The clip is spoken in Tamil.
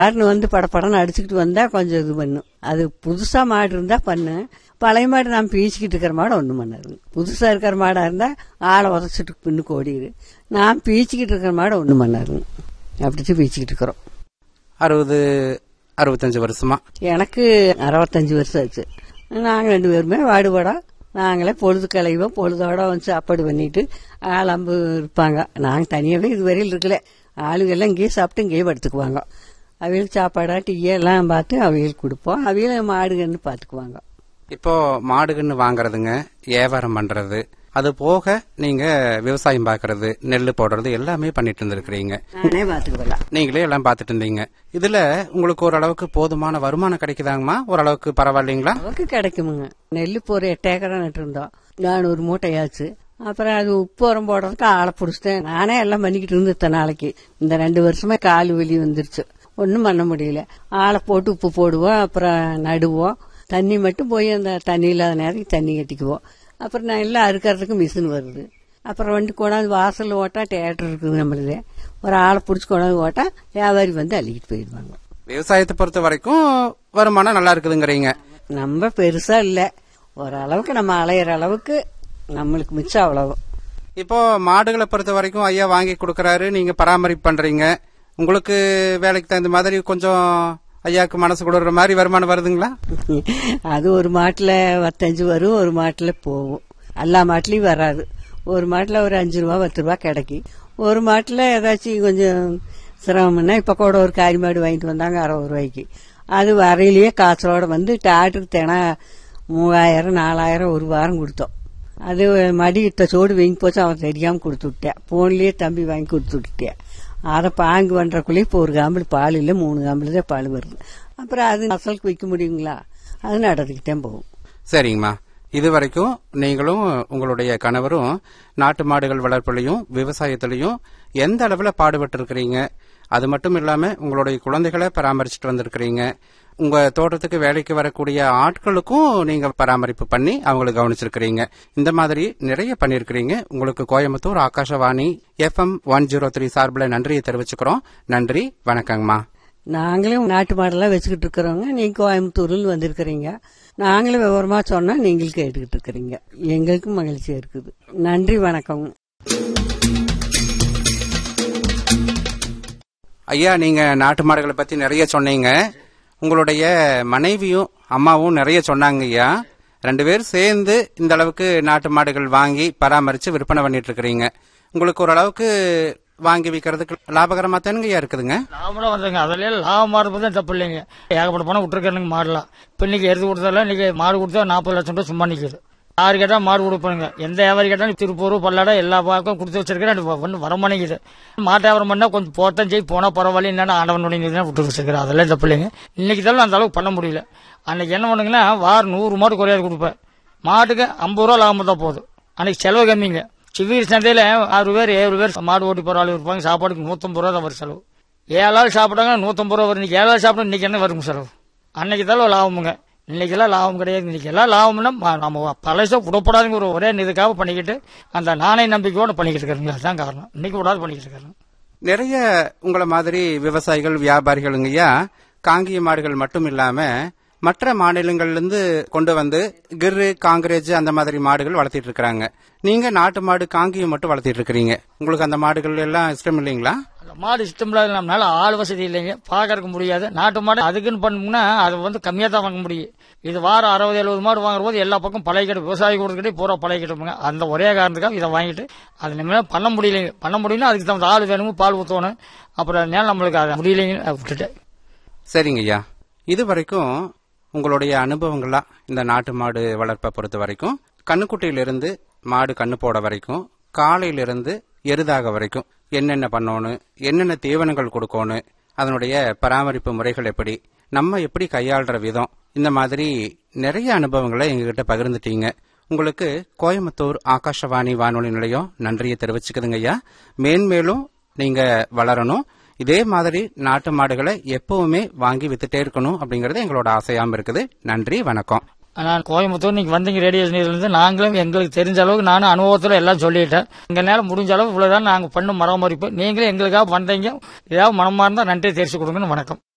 யாருன்னு வந்து படப்படன்னு அடிச்சுக்கிட்டு வந்தா கொஞ்சம் இது பண்ணும் அது புதுசா மாடு இருந்தா பண்ணு பழைய மாடு நான் பீச்சிக்கிட்டு இருக்கிற மாடு ஒன்றும் பண்ணாது புதுசா இருக்கிற மாடா இருந்தா ஆளை உதச்சிட்டு பின்னுக்கு ஓடிடு நான் பீச்சிக்கிட்டு இருக்கிற மாடு ஒன்றும் பண்ணாது அப்படிச்சு பீச்சிக்கிட்டு இருக்கிறோம் அறுபது அறுபத்தஞ்சு வருஷமா எனக்கு அறுபத்தஞ்சு வருஷம் ஆச்சு நாங்கள் ரெண்டு பேருமே வாடுபாடா நாங்களே பொழுது கலைவோம் பொழுதோட வந்து சாப்பாடு பண்ணிட்டு ஆளம்பு இருப்பாங்க நாங்கள் தனியாகவே இதுவரையில் இருக்கல ஆளுங்க எல்லாம் இங்கேயே சாப்பிட்டு இங்கேயே படுத்துக்குவாங்க அவியலுக்கு சாப்பாடா டீயே எல்லாம் பார்த்து அவியலுக்கு கொடுப்போம் அவியல மாடுகன்னு பார்த்துக்குவாங்க இப்போ மாடுகன்னு வாங்குறதுங்க வியாபாரம் பண்றது அது போக நீங்க விவசாயம் பார்க்கறது நெல் போடுறது எல்லாமே பண்ணிட்டு இருந்திருக்கிறீங்க நானே பார்த்துக்குவலாம் நீங்களே எல்லாம் பார்த்துட்டு இருந்தீங்க இதுல உங்களுக்கு ஓரளவுக்கு போதுமான வருமானம் கிடைக்குதாங்கம்மா ஓரளவுக்கு பரவாயில்லைங்களா அளவுக்கு கிடைக்குமுங்க நெல் இப்போ ஒரு எட்டு ஏக்கரா நட்டுருந்தோம் நானூறு மூட்டையாச்சு அப்புறம் அது உப்பு உரம் போடுறதுக்கு ஆளை பிடிச்சிட்டேன் நானே எல்லாம் பண்ணிக்கிட்டு இருந்தேன் இத்தனை நாளைக்கு இந்த ரெண்டு வருஷமா கால் வலி வந்துருச்சு ஒன்றும் பண்ண முடியல ஆளை போட்டு உப்பு போடுவோம் அப்புறம் நடுவோம் தண்ணி மட்டும் போய் அந்த தண்ணி இல்லாத நேரத்துக்கு தண்ணி கட்டிக்குவோம் அப்புறம் நான் எல்லாம் அறுக்கறதுக்கு மிஷின் வருது அப்புறம் வண்டி கொண்டாந்து வாசல்ல ஓட்டா தேட்டர் இருக்குது நம்மளுது ஒரு ஆளை பிடிச்சி கொண்டாந்து ஓட்டா வியாபாரி வந்து அள்ளிக்கிட்டு போயிடுவாங்க விவசாயத்தை பொறுத்த வரைக்கும் வருமானம் நல்லா இருக்குதுங்கிறீங்க நம்ம பெருசா இல்ல ஓரளவுக்கு நம்ம அலையிற அளவுக்கு நம்மளுக்கு மிச்சம் அவ்வளவு இப்போ மாடுகளை பொறுத்த வரைக்கும் ஐயா வாங்கி கொடுக்கறாரு நீங்க பராமரிப்பு பண்றீங்க உங்களுக்கு வேலைக்கு தகுந்த மாதிரி கொஞ்சம் ஐயாவுக்கு மனசு கொடுற மாதிரி வருமானம் வருதுங்களா அது ஒரு மாட்டுல பத்தஞ்சு வரும் ஒரு மாட்டுல போகும் எல்லா மாட்டுலயும் வராது ஒரு மாட்டுல ஒரு அஞ்சு ரூபா பத்து ரூபா கிடைக்கும் ஒரு மாட்டுல ஏதாச்சும் கொஞ்சம் சிரமம்னா இப்ப கூட ஒரு காரி மாடு வாங்கிட்டு வந்தாங்க அறுபது ரூபாய்க்கு அது வரையிலேயே காய்ச்சலோட வந்து டாக்டருக்கு தினம் மூவாயிரம் நாலாயிரம் ஒரு வாரம் கொடுத்தோம் அது மடி இட்ட சோடு வீங்கி போச்சு அவன் தெரியாம கொடுத்து விட்டேன் போன்லயே தம்பி வாங்கி கொடுத்து விட்டுட்டேன் அதை பாங்கு பண்றக்குள்ளேயே இப்போ ஒரு காம்பிள் பால் இல்லை மூணு காம்பிள் தான் பால் வருது அப்புறம் அது அசலுக்கு விற்க முடியுங்களா அது நடந்துக்கிட்டே போகும் சரிங்கம்மா இது வரைக்கும் நீங்களும் உங்களுடைய கணவரும் நாட்டு மாடுகள் வளர்ப்புலையும் விவசாயத்திலையும் எந்த அளவுல பாடுபட்டு இருக்கிறீங்க அது மட்டும் இல்லாம உங்களுடைய குழந்தைகளை பராமரிச்சுட்டு வந்திருக்கிறீங்க உங்க தோட்டத்துக்கு வேலைக்கு வரக்கூடிய ஆட்களுக்கும் நீங்க பராமரிப்பு பண்ணி அவங்களை கவனிச்சிருக்கிறீங்க இந்த மாதிரி நிறைய பண்ணிருக்கிறீங்க உங்களுக்கு Coimbatore Akashvani FM one zero three சார்பில் நன்றியை தெரிவிச்சுக்கிறோம் நன்றி வணக்கங்கம்மா நாங்களும் நாட்டு மாடெல்லாம் வச்சுக்கிட்டு இருக்கிறோங்க நீங்க கோயம்புத்தூர்ல வந்திருக்கிறீங்க நாங்களும் விவரமா சொன்னா நீங்களும் கேட்டுக்கிட்டு இருக்கிறீங்க எங்களுக்கும் மகிழ்ச்சியா இருக்குது நன்றி வணக்கம் ஐயா நீங்க நாட்டு மாடுகளை பத்தி நிறைய சொன்னீங்க உங்களுடைய மனைவியும் அம்மாவும் நிறைய சொன்னாங்க ஐயா ரெண்டு பேரும் சேர்ந்து இந்த அளவுக்கு நாட்டு மாடுகள் வாங்கி பராமரிச்சு விற்பனை பண்ணிட்டு இருக்கிறீங்க உங்களுக்கு ஓரளவுக்கு வாங்கி விற்கிறதுக்கு லாபகரமா தானுங்க ஐயா இருக்குதுங்க லாபம்லாம் வந்துங்க அதில் லாபமாக இருப்பது தான் தப்பு இல்லைங்க ஏகப்பட்ட பணம் விட்டுருக்கானுங்க மாடலாம் இப்போ இன்னைக்கு எடுத்து கொடுத்தாலும் இன்னைக்கு மாடு கொடுத்தா நாற்பது லட்சம் ரூபாய் சும்மா நிற்குது யாரு கேட்டால் மாடு கொடுப்பானுங்க எந்த வியாபாரி கேட்டாலும் திருப்பூர் பல்லாடம் எல்லா பக்கம் கொடுத்து வச்சிருக்கிறேன் ஒன்றும் வரமாட்டேங்குது மாட்டு வியாபாரம் பண்ணால் கொஞ்சம் போத்தான் செய்ய போனால் பரவாயில்ல என்னன்னா ஆண்டவன் நுழைஞ்சு விட்டு வச்சிருக்கிறேன் அதெல்லாம் தப்பு இல்லைங்க இன்னைக்கு தான் அந்த அளவுக்கு பண்ண முடியல அன்னைக்கு என்ன பண்ணுங்கன்னா வாரம் நூறு மாடு குறையாது கொடுப்பேன் மாட்டுக்கு ஐம்பது ரூபா லாபம் தான் போகுது அன்னைக்கு செலவு கம்மிங்க சிவீர் சந்தையில் ஆறு பேர் ஏழு பேர் மாடு ஓட்டி போகிற ஆள் இருப்பாங்க சாப்பாடுக்கு நூற்றம்பது ரூபா தான் வரும் செலவு ஏழு ஆள் சாப்பிட்டாங்க நூற்றம்பது ரூபா வரும் இன்னைக்கு ஏழு ஆள் சாப்பிட்டா இன்னைக்கு என்ன வரும் செலவு அன்னைக்கு தான் லாபமுங்க இன்னைக்கெல்லாம் லாபம் கிடையாது இன்னைக்கு எல்லாம் லாபம்னா ம- நம்ம பழச விடப்படாதுங்க ஒரு ஒரே இதுக்காக பண்ணிக்கிட்டு அந்த நாணய நம்பிக்கையோட பண்ணிக்கிட்டு இருக்காருங்க அதுதான் காரணம் இன்னைக்கு விடாது பண்ணிக்கிட்டு இருக்காரு நிறைய உங்களை மாதிரி விவசாயிகள் வியாபாரிகளுங்கய்யா காங்கிய மாடுகள் மட்டும் இல்லாம மற்ற மாநிலங்கள்ல இருந்து கொண்டு வந்து கிர்ரு காங்கிரேஜ் அந்த மாதிரி மாடுகள் வளர்த்திட்டு இருக்கிறாங்க நீங்க நாட்டு மாடு காங்கியம் மட்டும் வளர்த்திட்டு இருக்கிறீங்க உங்களுக்கு அந்த மாடுகள் எல்லாம் இஷ்டம் இல்லைங்களா அந்த மாடு இஷ்டம் இல்லாத நம்மளால ஆள் வசதி இல்லைங்க பார்க்கறதுக்கு முடியாது நாட்டு மாடு அதுக்குன்னு பண்ணோம்னா அது வந்து கம்மியாக தான் வாங்க முடியும் இது வாரம் அறுபது எழுபது மாடு வாங்குற போது எல்லா பக்கம் பழகிட்டு விவசாயி கொடுத்துக்கிட்டே பூரா பழகிட்டுங்க அந்த ஒரே காரணத்துக்காக இதை வாங்கிட்டு அது நம்ம பண்ண முடியலைங்க பண்ண முடியல அதுக்கு தகுந்த ஆள் வேணுங்க பால் ஊற்றணும் அப்புறம் அதனால நம்மளுக்கு அதை முடியலைங்க அதை விட்டுட்டேன் சரிங்க ஐயா இது வரைக்கும் உங்களுடைய அனுபவங்களா இந்த நாட்டு மாடு வளர்ப்பை பொறுத்த வரைக்கும் கண்ணுக்குட்டியிலிருந்து மாடு கண்ணு போட வரைக்கும் காலையிலிருந்து எருதாக வரைக்கும் என்னென்ன பண்ணணும் என்னென்ன தீவனங்கள் கொடுக்கணும் அதனுடைய பராமரிப்பு முறைகள் எப்படி நம்ம எப்படி கையாளுற விதம் இந்த மாதிரி நிறைய அனுபவங்களை எங்ககிட்ட பகிர்ந்துட்டீங்க உங்களுக்கு கோயம்புத்தூர் ஆகாஷவாணி வானொலி நிலையம் நன்றியை தெரிவிச்சுக்குதுங்க ஐயா மேன்மேலும் நீங்க வளரணும் இதே மாதிரி நாட்டு மாடுகளை எப்பவுமே வாங்கி வித்துட்டே இருக்கணும் அப்படிங்கறது எங்களோட ஆசையாம இருக்குது நன்றி வணக்கம் நான் கோயம்புத்தூர் நீங்க வந்தீங்க ரேடியோ இருந்து நாங்களும் எங்களுக்கு தெரிஞ்ச அளவுக்கு நானும் அனுபவத்தில் எல்லாம் சொல்லிட்டேன் எங்களால முடிஞ்ச அளவு இவ்வளவுதான் நாங்க பண்ணும் மரமரிப்பு நீங்களும் எங்களுக்காக வந்தீங்க ஏதாவது மனமா இருந்தா நன்றி தெரிவிச்சு கொடுங்கன்னு வணக்கம்